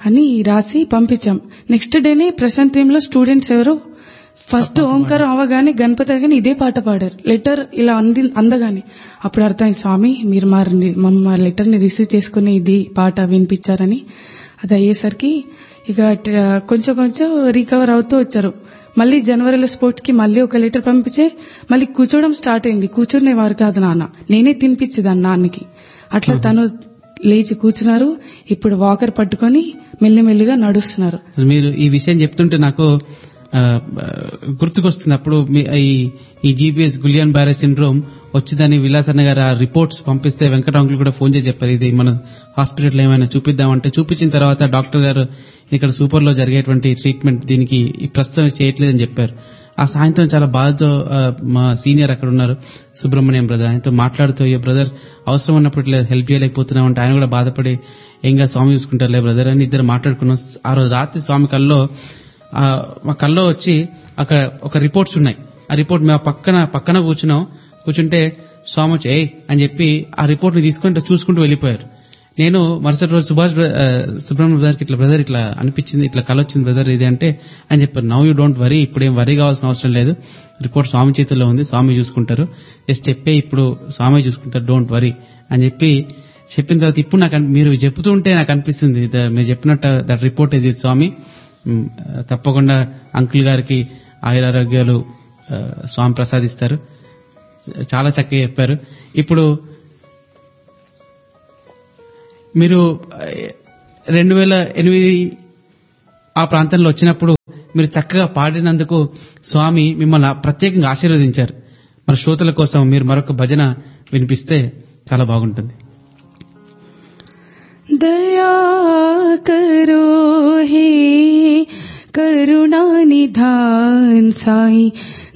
అని రాసి పంపించాం నెక్స్ట్ డేనే ప్రశాంత్ లో స్టూడెంట్స్ ఎవరు ఫస్ట్ ఓంకారం అవగానే గణపతి అవగానే ఇదే పాట పాడారు లెటర్ ఇలా అంది అందగానే అప్పుడు అర్థమైంది స్వామి మీరు మా మా లెటర్ ని రిసీవ్ చేసుకుని ఇది పాట వినిపించారని అది అయ్యేసరికి ఇక ట- కొంచెం కొంచెం రికవర్ అవుతూ వచ్చారు మళ్ళీ జనవరిలో స్పోర్ట్స్ కి మళ్ళీ ఒక లెటర్ పంపించే మళ్ళీ కూర్చోవడం స్టార్ట్ అయింది కూర్చునేవారు కాదు నాన్న నేనే తినిపించేదాన్ని నాన్నకి అట్లా తను లేచి కూర్చున్నారు ఇప్పుడు వాకర్ పట్టుకొని మెల్లిమెల్లిగా నడుస్తున్నారు అసలు మీరు ఈ విషయం చెప్తుంటే నాకు ఆ, ఆ, గుర్తుకొస్తుంది అప్పుడు మీ- ఈ ఈ జీబీఎస్ గులియన్ బారే సిండ్రోమ్ వచ్చిందని విలాసన్న గారు ఆ రిపోర్ట్స్ పంపిస్తే వెంకట అంకుల్ కూడా ఫోన్ చేసి చెప్పారు ఇది మన హాస్పిటల్ ఏమైనా చూపిద్దామంటే చూపించిన తర్వాత డాక్టర్ గారు ఇక్కడ సూపర్ లో జరిగేటువంటి ట్రీట్మెంట్ దీనికి ఈ ప్రస్తుతం చేయట్లేదని చెప్పారు ఆ సాయంత్రం చాలా బాధతో ఆ, మా సీనియర్ అక్కడ ఉన్నారు సుబ్రహ్మణ్యం బ్రదర్ ఆయనతో మాట్లాడుతూ "అయ్యో బ్రదర్ అవసరం ఉన్నప్పుడు ఇట్లా హెల్ప్ చేయలేకపోతున్నాం అంటే ఆయన కూడా బాధపడి ఏంగా స్వామి చూసుకుంటారులే బ్రదర్ అని ఇద్దరు మాట్లాడుకున్నాం ఆ రోజు రాత్రి స్వామి కల్లో ఆ, మా కల్లో వచ్చి అక్కడ ఒక రిపోర్ట్స్ ఉన్నాయి ఆ రిపోర్ట్ మేము పక్కన పక్కన కూర్చున్నాం కూర్చుంటే స్వామి వచ్చి ఏయ్ అని చెప్పి ఆ రిపోర్ట్ ని తీసుకుంటూ ఇట్లా చూసుకుంటూ వెళ్ళిపోయారు నేను మరుసటి రోజు సుభాష్ బ్ర- ఆ, సుబ్రహ్మణ్యం బ్రదర్కి ఇట్లా బ్రదర్ ఇట్లా అనిపించింది ఇట్లా కల వచ్చింది బ్రదర్ ఇది అంటే అని చెప్పారు నవ్ యూ డోంట్ వరీ ఇప్పుడు ఏం వరీ కావాల్సిన అవసరం లేదు రిపోర్ట్ స్వామి చేతుల్లో ఉంది స్వామి చూసుకుంటారు జస్ట్ చెప్పే ఇప్పుడు స్వామి చూసుకుంటారు డోంట్ వరీ అని చెప్పి చెప్పిన తర్వాత ఇప్పుడు నాకు అన్- మీరు చెప్తూ ఉంటే నాకు అనిపిస్తుంది ద- మీరు చెప్పినట్టు that report is with Swami hmm, తప్పకుండా అంకుల్ గారికి ఆయురారోగ్యాలు ఆ, స్వామి ప్రసాదిస్తారు చాలా చక్కగా చెప్పారు ఇప్పుడు మీరు రెండు వేల ఎనిమిది ఆ ప్రాంతంలో వచ్చినప్పుడు మీరు చక్కగా పాడినందుకు స్వామి మిమ్మల్ని ప్రత్యేకంగా ఆశీర్వదించారు మన శ్రోతల కోసం మీరు మరొక భజన వినిపిస్తే చాలా బాగుంటుంది दया करो हे करुणा निधान साई